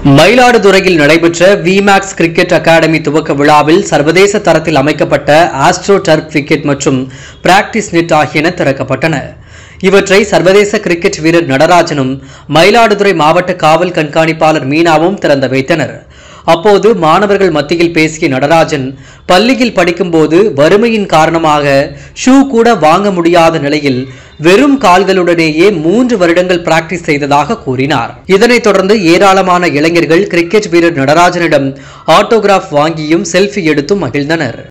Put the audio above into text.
மயிலாடுதுறையில் நடைபெற்ற VMAX cricket academy துவக்க விழாவில் சர்வதேச தரத்தில் அமைக்கப்பட்ட ஆஸ்ட்ரோ டர்க் விக்கெட் மற்றும் பிராக்டிஸ் நெட் ஆகியன திறக்கப்பட்டன இவற்றை சர்வதேச கிரிக்கெட் வீரர் நடராஜனும் மயிலாடுதுறை மாவட்ட காவல் கண்காணிப்பாளர் மீனாவும் திறந்து வைத்தனர் அப்போது மாணவர்கள் மத்தியில் பேசிய நடராஜன் பள்ளியில் படிக்கும்போது வறுமையின் காரணமாக ஷூ கூட வாங்க முடியாத நிலையில் வெறும் கால்களுடனேயே மூன்று வருடங்கள் பிராக்டிஸ் செய்ததாக கூறினார் இதனைத் தொடர்ந்து ஏராளமான இளைஞர்கள் கிரிக்கெட் வீரர் நடராஜனிடம் ஆட்டோகிராஃப் வாங்கியும் செல்ஃபி எடுத்தும் மகிழ்ந்தனர்